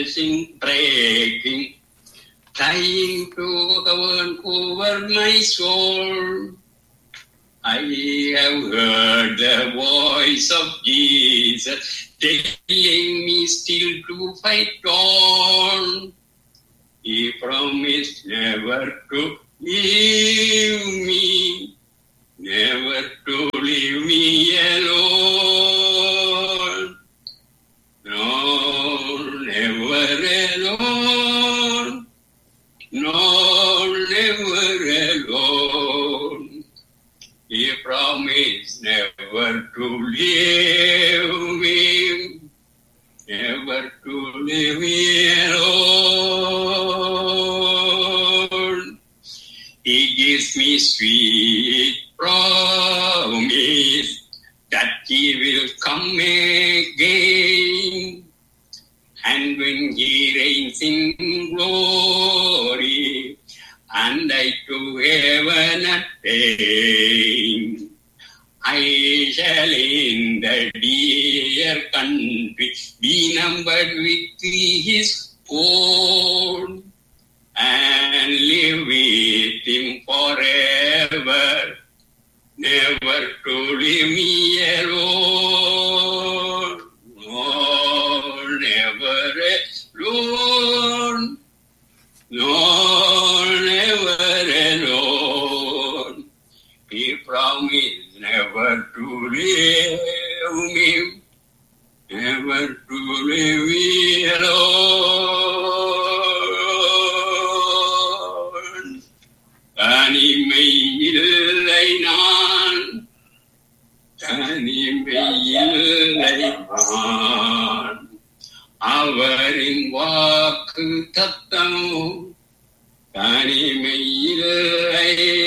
blessing breaking, trying to govern over my soul. I have heard the voice of Jesus telling me still to fight on. He promised never to leave me, never to leave me alone. No, never alone. No, never alone. He promised never to leave me, never to leave me alone. He gives me sweet promise that he will come again. And when he reigns in glory, and I to heaven attain, I shall in the dear country be numbered with his own and live with him forever, never to leave me alone. No, never alone. No, never alone. He promised never to leave me, never to leave me alone. தனிமை இல்லை நான் தனிமை இல்லை நான் அவரின் வாக்கு தத்தம் தனிமை இல்லை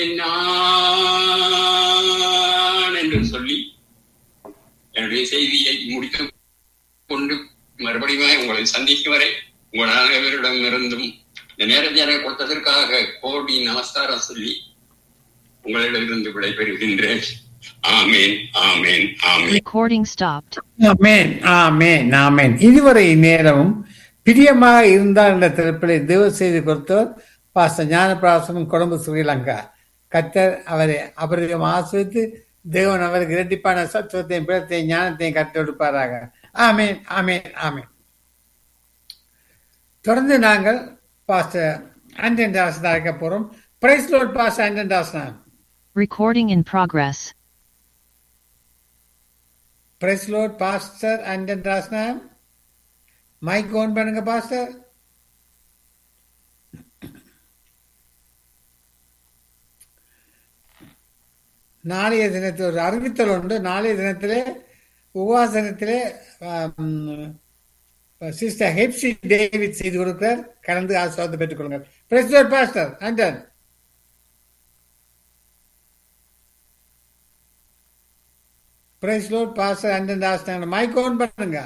நான் என்று சொல்லி என்னுடைய செய்தியை முடிக்க கொண்டு மறுபடியும் உங்களை சந்திக்கும் வரை உங்கள் அனைவரிடமிருந்தும் இந்த நேரத்தை எனக்கு கொடுத்ததற்காக கோடி நமஸ்காரம் சொல்லி உங்களிடமிருந்து விடைபெறுகின்றேன் ஆமேன் ஆமேன் ஆமேன் Recording stopped. ஆமென் ஆமென் ஆமென் இதுவரை நேரமும் பிரியமாக இருந்தார் என்ற தலைப்பிலே தேவ செய்தி கொடுத்தவர் பாஸ்டர் ஞானபிராசனம் கொழும்பு ஸ்ரீலங்கா கத்தர் அவரை அபரிதம் ஆசிரித்து தேவன் அவருக்கு இரட்டிப்பான சத்துவத்தையும் பிறத்தையும் ஞானத்தையும் கற்றுக் கொடுப்பாராக ஆமேன் ஆமேன் ஆமேன் தொடர்ந்து நாங்கள் பாஸ்டர் ஆண்டன் தாசன் அழைக்க போறோம் பிரைஸ் லோட் பாஸ்டர் ஆண்டன் தாசனா Recording in progress. Praise lord pastor Anton தாசனா மைக் ஓன் பண்ணுங்க பாஸ்டர் நாளைய தினத்தில் ஒரு அறிவித்தல் உண்டு நாளைய தினத்திலே உபாசனத்திலே சிஸ்டர் ஹெப்சி டேவிட் செய்து கொடுக்கிறார் கலந்து ஆசிர்வாதம் பெற்றுக் கொள்ளுங்கள் பிரசிடர் pastor Anton praise lord pastor Anton Das mike on பண்ணுங்க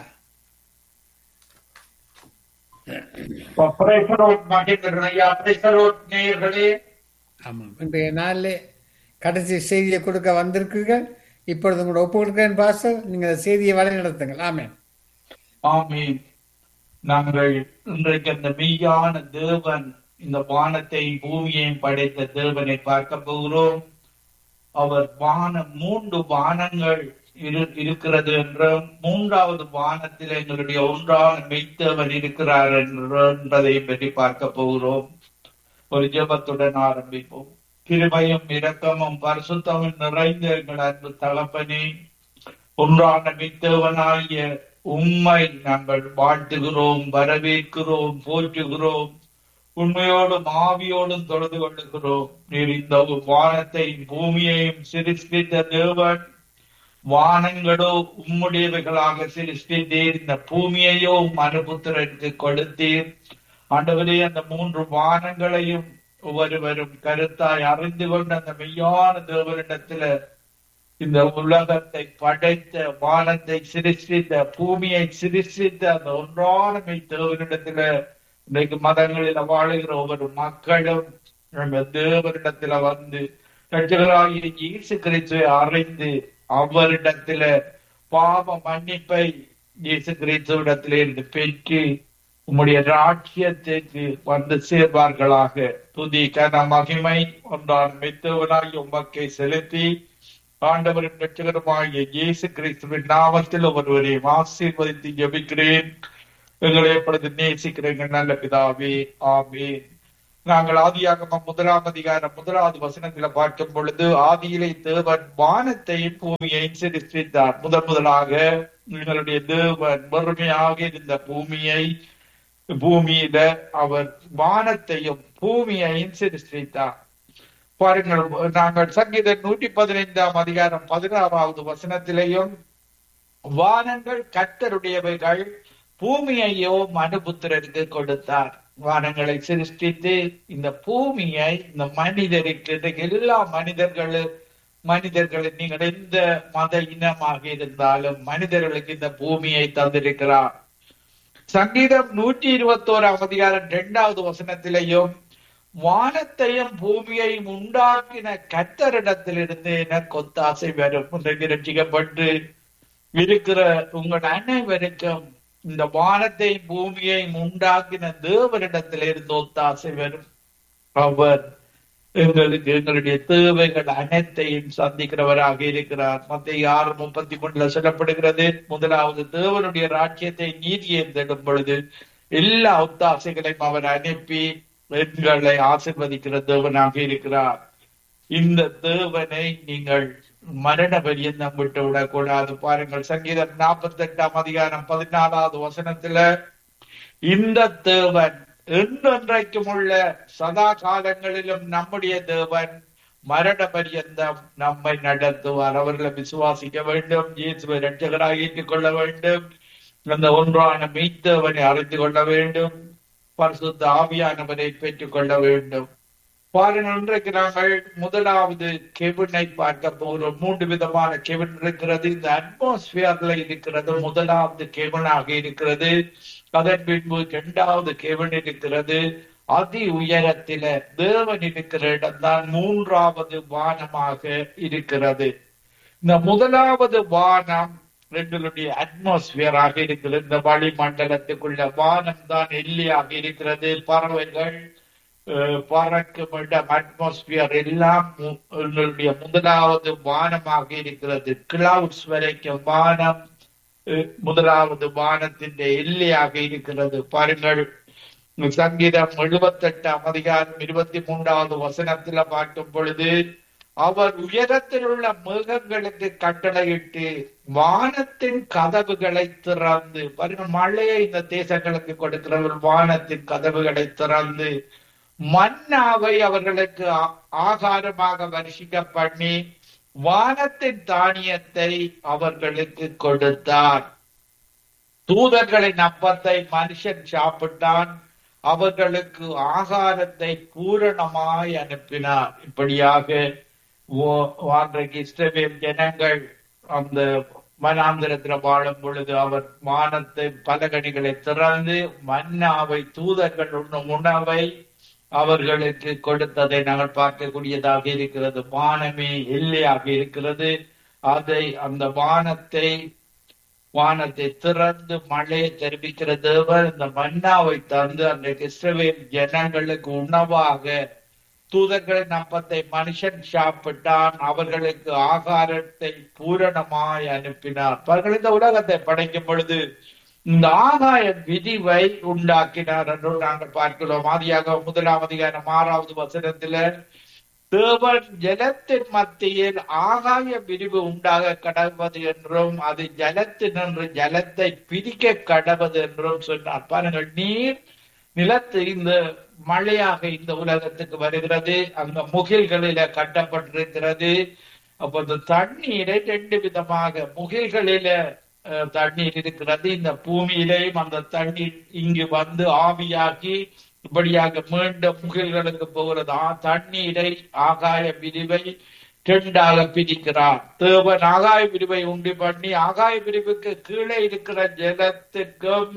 பிரேசலோட் மகிழ்ந்தனையா பிரேசலோட் நேயர்களே ஆமாம் இன்றைய நாளிலே கடைசி செய்தியை கொடுக்க வந்திருக்குங்க இப்பொழுது உங்களோட ஒப்பு கொடுக்கிறேன் பாஸ்டர் நீங்கள் அந்த செய்தியை வழி நடத்துங்கள் ஆமென் ஆமீன் நாங்கள் இன்றைக்கு அந்த மெய்யான தேவன் இந்த வானத்தையும் பூமியையும் படைத்த தேவனை பார்க்க போகிறோம் அவர் வானம் மூன்று வானங்கள் இரு இருக்கிறது என்றும் மூன்றாவது வானத்தில் எங்களுடைய ஒன்றான மெய்த்தேவன் இருக்கிறார் என்ற- என்பதை பற்றி பார்க்க போகிறோம் ஒரு ஜெபத்துடன் ஆரம்பிப்போம் கிருபையும் இரக்கமும் பரிசுத்தமும் நிறைந்த எங்கள் அன்பு தகப்பனே ஒன்றான மித்தவனாகிய உம்மை நாங்கள் வாழ்த்துகிறோம் வரவேற்கிறோம் போற்றுகிறோம் உண்மையோடும் ஆவியோடும் தொழுது கொள்ளுகிறோம் நீர் இந்த வானத்தை பூமியையும் சிருஷ்டித்த தேவன் வானங்களோ உம்முடையவைகளாக சிருஷ்டித்தீர் இந்த பூமியையோ உம் அனுபுத்திரனுக்கு கொடுத்தீர் ஆண்டவரே அந்த மூன்று வானங்களையும் ஒவ்வொருவரும் கருத்தாய் அறிந்து கொண்ட அந்த மெய்யான தேவனிடத்துல இந்த உலகத்தை படைத்த வானத்தை சிருஷ்டித்த பூமியை சிருஷ்டித்த அந்த ஒன்றான மெய் தேவனிடத்துல இன்றைக்கு மதங்களில வாழுகிற ஒவ்வொரு மக்களும் நம்ம தேவனிடத்துல வந்து ரட்சகராகிய இயேசு கிறிஸ்துவை அறிந்து அவரிடத்துல பாவ மன்னிப்பை இயேசு கிறிஸ்துவிடத்திலே இருந்து பெற்று உம்முடைய ராஜ்யத்துக்கு வந்து சேர்வார்களாக துதி கன மகிமை ஒன்றான் மெத்தவனாய் உமக்கை செலுத்தி ஆண்டவரின் ரட்சகருமாகிய இயேசு கிறிஸ்துவின் நாமத்தில் ஒருவரையும் ஆசீர்வதித்து ஜெபிக்கிறேன் எங்களை எப்பொழுது நேசிக்கிறீங்க நல்ல பிதாவே ஆமென் நாங்கள் ஆதியாகமம் முதலாம் அதிகாரம் முதலாவது வசனத்துல பார்க்கும் பொழுது ஆதியிலே தேவன் வானத்தையும் பூமியையும் சிருஷ்டித்தார் முதன் முதலாக எங்களுடைய தேவன் வறுமையாக இருந்த பூமியை பூமியில அவர் வானத்தையும் பூமியையும் சிருஷ்டித்தார் பாருங்கள் நாங்கள் சங்கீத நூற்றி பதினைந்தாம் அதிகாரம் பதினாறாவது வசனத்திலேயும் வானங்கள் கர்த்தருடையவைகள் பூமியையோ மனுபுத்திரருக்கு கொடுத்தார் வானங்களை சிருஷ்டித்து இந்த பூமியை இந்த மனிதருக்கு இன்றைக்கு எல்லா மனிதர்களும் மனிதர்கள் நீங்கள் எந்த மத இனமாக இருந்தாலும் மனிதர்களுக்கு இந்த பூமியை தந்திருக்கிறார் சங்கீதம் நூற்றி இருபத்தோராம் அதிகாரம் இரண்டாவது வசனத்திலேயும் வானத்தையும் பூமியையும் உண்டாக்கின கத்தரிடத்திலிருந்து எனக்கு ஒத்தாசை வரும் இன்றைக்கு ரட்சிக்கப்பட்டு இருக்கிற உங்கள் அனைவருக்கும் இந்த வானத்தையும் பூமியையும் உண்டாக்கின தேவனிடத்திலிருந்து ஒத்தாசை வரும் அவர் எங்களுக்கு எங்களுடைய தேவைகள் அனைத்தையும் சந்திக்கிறவராக இருக்கிறார் மத்திய ஆறு முப்பத்தி மூணுல சொல்லப்படுகிறது முதலாவது தேவனுடைய ராஜ்யத்தை நீதியை தேடும் பொழுது எல்லா ஒத்தாசைகளையும் அவர் அனுப்பி எங்களை ஆசிர்வதிக்கிற தேவனாக இருக்கிறார் இந்த தேவனை நீங்கள் மரண பரியந்தம் விட்டு விடக்கூடாது பாருங்கள் சங்கீதம் நாற்பத்தி எட்டாம் அதிகாரம் பதினாலாவது வசனத்துல இந்த தேவன் என்றென்றைக்கும் உள்ள சதா காலங்களிலும் நம்முடைய தேவன் மரண பரியந்தம் நம்மை நடத்துவார் அவர்களை விசுவாசிக்க வேண்டும் இயேசுவை ரட்சகராக ஏற்றுக் கொள்ள வேண்டும் அந்த ஒன்றான மீத்தவனை அறிந்து கொள்ள வேண்டும் பரிசுத்த ஆவியானவரை பெற்றுக் கொள்ள வேண்டும் பாருங்கள் இன்றைக்கு நாங்கள் முதலாவது கெவினை பார்க்க போகிறோம் மூன்று விதமான கெவின் இருக்கிறது இந்த அட்மாஸ்பியர்ல இருக்கிறது முதலாவது கெவினாக இருக்கிறது அதன் பின்பு இரண்டாவது கெவின் இருக்கிறது அதி உயரத்தில தேவன் இருக்கிற இடம்தான் மூன்றாவது வானமாக இருக்கிறது இந்த முதலாவது வானம் எங்களுடைய அட்மாஸ்பியராக இருக்கிறது இந்த வளிமண்டலத்துக்குள்ள வானம் தான் எல்லையாக இருக்கிறது பறவைகள் பறக்கும் இடம் அட்மாஸ்பியர் எல்லாம் எங்களுடைய முதலாவது வானமாக இருக்கிறது கிளவுட்ஸ் வரைக்கும் வானம் முதலாவது வானத்தின் எல்லையாக இருக்கிறது பாருங்கள் சங்கீதம் எழுபத்தி எட்டாம் அதிகாரம் இருபத்தி மூன்றாவது வசனத்துல பார்க்கும் பொழுது அவர் உயரத்தில் உள்ள மிருகங்களுக்கு கட்டளையிட்டு வானத்தின் கதவுகளை திறந்து பாருங்கள் மழையை இந்த தேசங்களுக்கு கொடுக்கிறவர் வானத்தின் கதவுகளை திறந்து மன்னாவை அவர்களுக்கு ஆகாரமாக வருஷிக்க பண்ணி வானத்தின் தானியத்தை அவர்களுக்கு கொடுத்தார் தூதர்களின் அப்பத்தை மனுஷன் சாப்பிட்டான் அவர்களுக்கு ஆகாரத்தை பூரணமாய் அனுப்பினார் இப்படியாக அன்றைக்கு இஸ்ரவேல் ஜனங்கள் அந்த மனாந்திரத்துல வாழும் பொழுது அவர் வானத்தை பலகணிகளை திறந்து மன்னாவை தூதர்கள் உண்ணும் உணவை அவர்களுக்கு கொடுத்ததை நாங்கள் பார்க்கக்கூடியதாக இருக்கிறது வானமே எல்லையாக இருக்கிறது அதை அந்த வானத்தை வானத்தை திறந்து மழையை தெரிவிக்கிற தேவர் இந்த மன்னாவை தந்து அந்த இஸ்ரவேல் ஜனங்களுக்கு உணவாக தூதர்களின் அப்பத்தை மனுஷன் சாப்பிட்டான் அவர்களுக்கு ஆகாரத்தை பூரணமாய் அனுப்பினார் அவர்கள் இந்த உலகத்தை படைக்கும் பொழுது இந்த ஆகாய விதிவை உண்டாக்கினார் என்று நாங்கள் பார்க்கிறோம் ஆதியாக முதலாம் அதிகாரம் ஆறாவது வசனத்துல தேவன் ஜலத்தின் மத்தியில் ஆகாய பிரிவு உண்டாக கடவது என்றும் அது ஜலத்தினின்று ஜலத்தை பிரிக்க கடவது என்றும் சொன்னார் பாருங்கள் நீர் நிலத்து இந்த மழையாக இந்த உலகத்துக்கு வருகிறது அங்க முகில்களில கட்டப்பட்டிருக்கிறது அப்ப இந்த தண்ணீரை ரெண்டு விதமாக முகில்களில தண்ணீர் இருக்கிறது இந்த பூமியிலேயும் அந்த தண்ணீர் இங்கு வந்து ஆவியாகி இப்படியாக மீண்டும் முகில்களுக்கு போகிறது தண்ணீரை ஆகாய பிரிவை இரண்டாக பிரிக்கிறார் தேவன் ஆகாய பிரிவை உண்டு பண்ணி ஆகாய பிரிவுக்கு கீழே இருக்கிற ஜலத்திற்கும்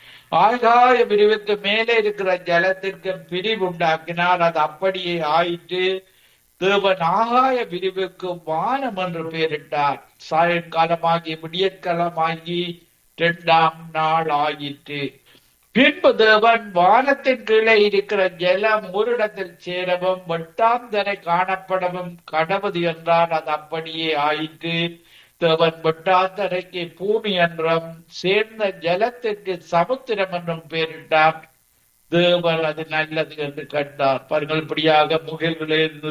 ஆகாய பிரிவுக்கு மேலே இருக்கிற ஜலத்திற்கு பிரிவு உண்டாக்கினார் அது அப்படியே ஆயிற்று தேவன் ஆகாய பிரிவுக்கு வானம் என்று பெயரிட்டார் சாயங்காலமாகி விடியற்காலமாகி இரண்டாம் நாள் ஆயிற்று பின்பு தேவன் வானத்தின் கீழே இருக்கிற ஜலம் ஒரு இடத்தில் சேரவும் வெட்டாந்தரை காணப்படவும் கடவுது என்றால் அது அப்படியே ஆயிற்று தேவன் வெட்டாந்தரைக்கு பூமி என்றும் சேர்ந்த ஜலத்திற்கு சமுத்திரம் என்றும் பெயரிட்டார் தேவன் அது நல்லது என்று கண்டார் பாருங்கள் இப்படியாக முகில்களிலிருந்து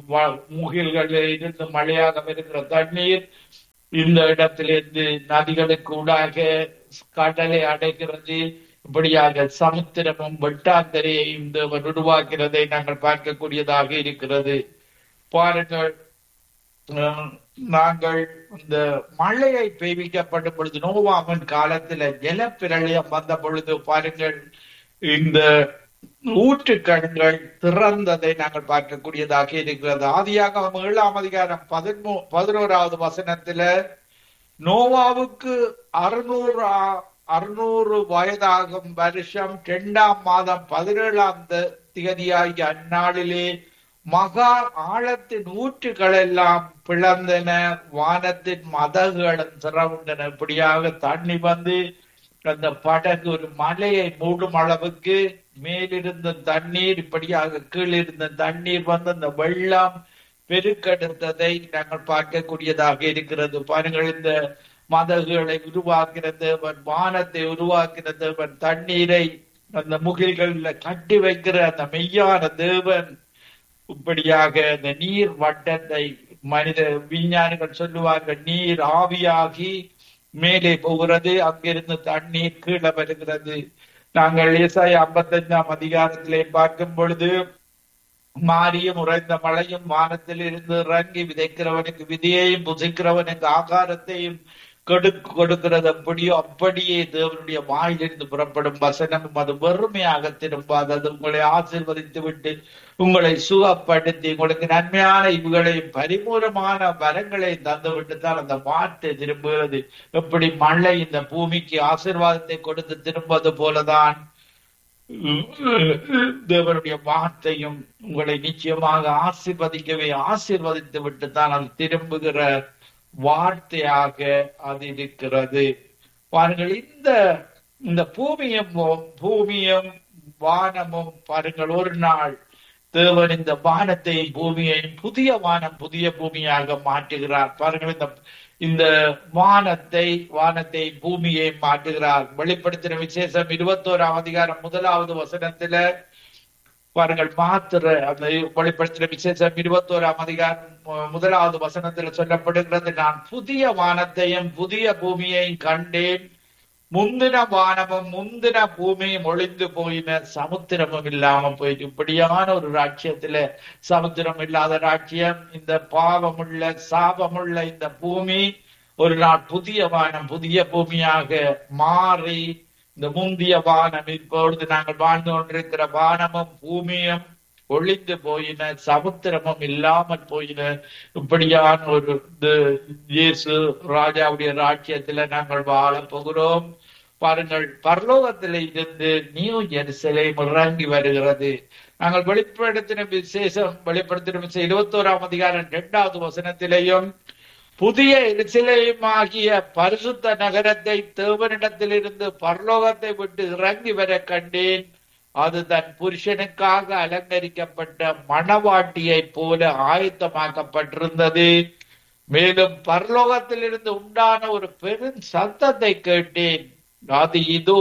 முகில்களிலிருந்து மழையாக இருக்கிற தண்ணீர் இந்த இடத்திலிருந்து நதிகளுக்கு ஊடாக கடலை அடைகிறது இப்படியாக சமுத்திரமும் வெட்டாந்தரையையும் தேவன் உருவாக்கிறதை நாங்கள் பார்க்கக்கூடியதாக இருக்கிறது பாருங்கள் அஹ், நாங்கள் இந்த மழையை பெய்விக்கப்படும் பொழுது நோவாமன் காலத்துல ஜலப்பிரளயம் வந்த பொழுது பாருங்கள் இந்த ஊற்றுக்கண்கள் திறந்ததை நாங்கள் பார்க்கக்கூடியதாக இருக்கிறது ஆதியாக ஏழாம் அதிகாரம் பதிமூ பதினோராவது வசனத்துல நோவாவுக்கு அறுநூறு ஆ- அறுநூறு வயதாகும் வருஷம் இரண்டாம் மாதம் பதினேழாம் த- திகதியாகிய அந்நாளிலே மகா ஆழத்தின் ஊற்றுகள் எல்லாம் பிளந்தன வானத்தின் மதகுகளும் திறவுண்டன இப்படியாக தண்ணி வந்து அந்த படகு ஒரு மலையை மூடும் அளவுக்கு மேலிருந்த தண்ணீர் இப்படியாக கீழிருந்த தண்ணீர் வந்து அந்த வெள்ளம் பெருக்கெடுத்ததை நாங்கள் பார்க்கக்கூடியதாக இருக்கிறது பாருங்கள் இந்த மதகுகளை உருவாக்கிற தேவன் வானத்தை உருவாக்கிற தேவன் தண்ணீரை அந்த முகில்கள்ல கட்டி வைக்கிற அந்த மெய்யான தேவன் இப்படியாக இந்த நீர் வட்டத்தை மனித விஞ்ஞானிகள் சொல்லுவார்கள் நீர் ஆவியாகி மேலே போகிறது அங்கிருந்து தண்ணீர் கீழே வருகிறது நாங்கள் ஏசாய ஐம்பத்தஞ்சாம் அதிகாரத்திலே பார்க்கும் பொழுது மாறியும் உறைந்த மழையும் வானத்தில் இருந்து இறங்கி விதைக்கிறவனுக்கு விதையையும் புசிக்கிறவனுக்கு ஆகாரத்தையும் கொடு கொடுக்கிறது அப்படியோ அப்படியே தேவனுடைய வாயிலிருந்து புறப்படும் வசனமும் அது வெறுமையாக திரும்பாது அது உங்களை ஆசீர்வதித்து விட்டு உங்களை சுகப்படுத்தி உங்களுக்கு நன்மையான இவுகளையும் பரிபூரமான வரங்களை தந்துவிட்டு தான் அந்த வார்த்தை திரும்புகிறது எப்படி மழை இந்த பூமிக்கு ஆசீர்வாதத்தை கொடுத்து திரும்புவது போலதான் தேவனுடைய வார்த்தையும் உங்களை நிச்சயமாக ஆசீர்வதிக்கவே ஆசீர்வதித்து விட்டு தான் அது திரும்புகிற வார்த்தையாக அது இருக்கிறது பாருங்கள் இந்த இந்த பூமியும் பூமியும் வானமும் பாருங்கள் ஒரு நாள் தேவன் இந்த வானத்தையும் பூமியையும் புதிய வானம் புதிய பூமியாக மாற்றுகிறார் பாருங்கள் இந்த இந்த வானத்தை வானத்தை பூமியை மாற்றுகிறார் வெளிப்படுத்தின விசேஷம் இருபத்தோராம் அதிகாரம் முதலாவது வசனத்துல பாருங்கள் மாத்திர அந்த வெளிப்படுத்தின விசேஷம் இருபத்தோராம் அதிகாரம் மு- முதலாவது வசனத்துல சொல்லப்படுகிறது நான் புதிய வானத்தையும் புதிய பூமியையும் கண்டேன் முந்தின வானமும் முந்தின பூமியும் ஒளிந்து போயின சமுத்திரமும் இல்லாம போயிட்டு இப்படியான ஒரு ராட்சியத்துல சமுத்திரம் இல்லாத ராட்சியம் இந்த பாவமுள்ள சாபமுள்ள இந்த பூமி ஒரு நாள் புதிய வானம் புதிய பூமியாக மாறி இந்த முந்திய வானம் இப்பொழுது நாங்கள் வாழ்ந்து கொண்டிருக்கிற வானமும் பூமியும் ஒளிந்து போயின சமுத்திரமும் இல்லாமல் போயின இப்படியான ஒரு இது இயேசு ராஜாவுடைய ராஜ்யத்துல நாங்கள் வாழ போகிறோம் பாருங்கள் பரலோகத்தில இருந்து நியூ ஜெருசலேம் இறங்கி வருகிறது நாங்கள் வெளிப்படுத்தின விசேஷம் வெளிப்படுத்தின விசேஷம் இருபத்தோராம் அதிகாரம் இரண்டாவது வசனத்திலேயும் புதிய எருசலேமாகிய பரிசுத்த நகரத்தை தேவனிடத்திலிருந்து பரலோகத்தை விட்டு இறங்கி வர கண்டேன் அது தன் புருஷனுக்காக அலங்கரிக்கப்பட்ட மணவாட்டியைப் போல ஆயத்தமாக்கப்பட்டிருந்தது மேலும் பரலோகத்திலிருந்து உண்டான ஒரு பெரும் சத்தத்தை கேட்டேன் அது இதோ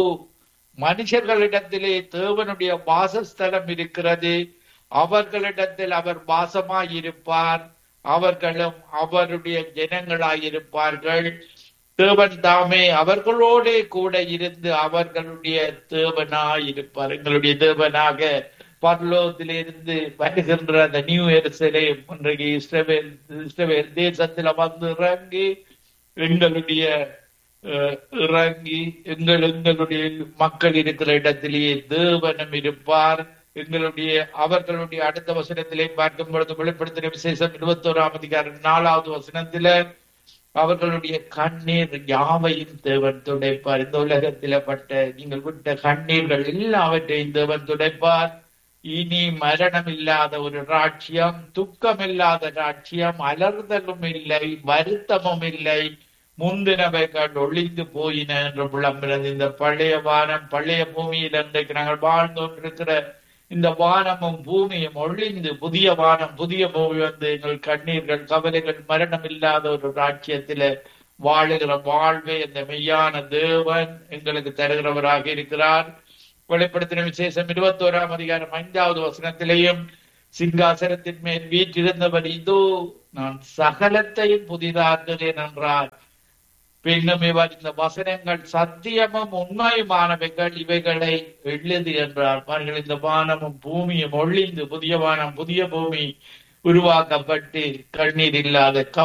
மனுஷர்களிடத்திலே தேவனுடைய வாசஸ்தலம் இருக்கிறது அவர்களிடத்தில் அவர் வாசமாயிருப்பார் அவர்களும் அவருடைய ஜனங்களாயிருப்பார்கள் தேவன் தாமே அவர்களோடே கூட இருந்து அவர்களுடைய தேவனாயிருப்பார் எங்களுடைய தேவனாக பரலோகத்திலிருந்து வருகின்ற அந்த நியூ எருசலேம் இன்றைக்கு இஸ்ரவேல் இஸ்ரவேல் தேசத்துல வந்து இறங்கி எங்களுடைய அஹ், இறங்கி எங்கள் எங்களுடைய மக்கள் இருக்கிற இடத்திலேயே தேவனும் இருப்பார் எங்களுடைய அவர்களுடைய அடுத்த வசனத்திலே பார்க்கும் பொழுது வெளிப்படுத்தின விசேஷம் இருபத்தோராம் அதிகாரம் நாலாவது வசனத்தில அவர்களுடைய கண்ணீர் யாவையும் தேவன் துடைப்பார் இந்த உலகத்தில பட்ட நீங்கள் விட்ட கண்ணீர்கள் எல்லாவற்றையும் தேவன் துடைப்பார் இனி மரணம் இல்லாத ஒரு ராட்சியம் துக்கம் இல்லாத ராட்சியம் அலர்தலும் இல்லை வருத்தமும் இல்லை முந்தினவைகள் ஒளிந்து போயின என்று விளம்புகிறது இந்த பழைய வானம் பழைய பூமியில் இன்றைக்கு நாங்கள் வாழ்ந்து கொண்டிருக்கிற இந்த வானமும் பூமியும் ஒளிந்து புதிய வானம் புதிய பூமி வந்து எங்கள் கண்ணீர்கள் கவலைகள் மரணம் இல்லாத ஒரு ராஜ்யத்தில வாழுகிற வாழ்வை அந்த மெய்யான தேவன் எங்களுக்கு தருகிறவராக இருக்கிறார் வெளிப்படுத்தின விசேஷம் இருபத்தோராம் அதிகாரம் ஐந்தாவது வசனத்திலேயும் சிங்காசனத்தின் மேல் வீற்றிருந்தவர் இதோ நான் சகலத்தையும் புதிதாக்குகிறேன் என்றார் பின்னும் இவர் இந்த வசனங்கள் சத்தியமும் உண்மையுமானவைகள் இவைகளை எழுது என்றார் பாருங்கள் இந்த வானமும் பூமியும் ஒளிந்து புதிய வானம் புதிய பூமி உருவாக்கப்பட்டு கண்ணீர் இல்லாத